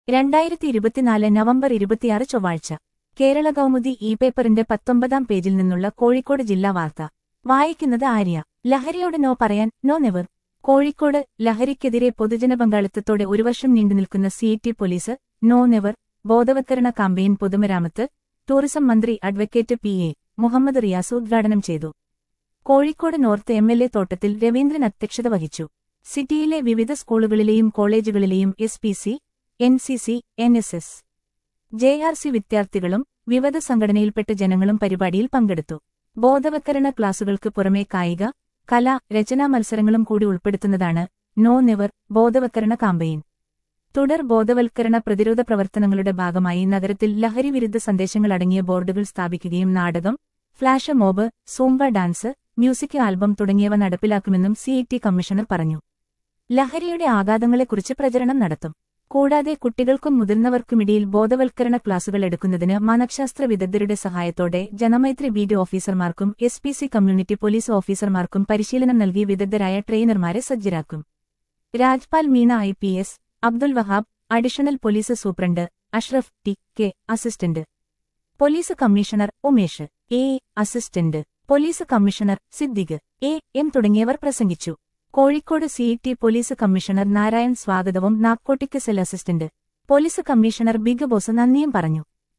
രണ്ടായിരത്തി ഇരുപത്തിനാല് നവംബർ ഇരുപത്തിയാറ് ചൊവ്വാഴ്ച കേരള കൗമുദി ഇ പേപ്പറിന്റെ പത്തൊമ്പതാം പേജിൽ നിന്നുള്ള കോഴിക്കോട് ജില്ലാ വാർത്ത വായിക്കുന്നത് ആര്യ ലഹരിയോട് നോ പറയാൻ നോ നെവർ കോഴിക്കോട് ലഹരിക്കെതിരെ പൊതുജന പങ്കാളിത്തത്തോടെ ഒരു വർഷം നീണ്ടുനിൽക്കുന്ന സിഇടി പോലീസ് നോ നെവർ ബോധവത്കരണ കാമ്പയിൻ പൊതുമരാമത്ത് ടൂറിസം മന്ത്രി advocate P A Muhammad Riyas ഉദ്ഘാടനം ചെയ്തു Kozhikode north M L A Thottathil Raveendran അധ്യക്ഷത വഹിച്ചു സിറ്റിയിലെ വിവിധ സ്കൂളുകളിലെയും കോളേജുകളിലെയും S P C N C C N S S J R C വിദ്യാർത്ഥികളും വിവിധ സംഘടനയിൽപ്പെട്ട ജനങ്ങളും പരിപാടിയിൽ പങ്കെടുത്തു ബോധവത്കരണ ക്ലാസുകൾക്ക് പുറമെ കായിക കല രചനാ മത്സരങ്ങളും കൂടി ഉൾപ്പെടുത്തുന്നതാണ് നോ നെവർ ബോധവത്കരണ കാമ്പയിൻ തുടർ ബോധവൽക്കരണ പ്രതിരോധ പ്രവർത്തനങ്ങളുടെ ഭാഗമായി നഗരത്തിൽ ലഹരിവിരുദ്ധ സന്ദേശങ്ങൾ അടങ്ങിയ ബോർഡുകൾ സ്ഥാപിക്കുകയും നാടകം flash mob zumba dance music album തുടങ്ങിയവ നടപ്പിലാക്കുമെന്നും സിഇടി കമ്മീഷണർ പറഞ്ഞു ലഹരിയുടെ ആഘാതങ്ങളെക്കുറിച്ച് പ്രചരണം നടത്തും കൂടാതെ കുട്ടികൾക്കും മുതിർന്നവർക്കുമിടയിൽ ബോധവൽക്കരണ ക്ലാസുകൾ എടുക്കുന്നതിന് മനഃശാസ്ത്ര വിദഗ്ധരുടെ സഹായത്തോടെ ജനമൈത്രി ബീറ്റ് ഓഫീസർമാർക്കും S P C community police ഓഫീസർമാർക്കും പരിശീലനം നൽകി വിദഗ്ധരായ ട്രെയിനർമാരെ സജ്ജരാക്കും Rajpal Meena I P S Abdul Wahab additional police superintendent Ashraf T K assistant police commissioner Umesh A assistant police commissioner Siddique A M തുടങ്ങിയവർ പ്രസംഗിച്ചു Kozhikode CET police commissioner Narayan സ്വാഗതവും narcotic cell assistant police commissioner big boss നന്ദിയും പറഞ്ഞു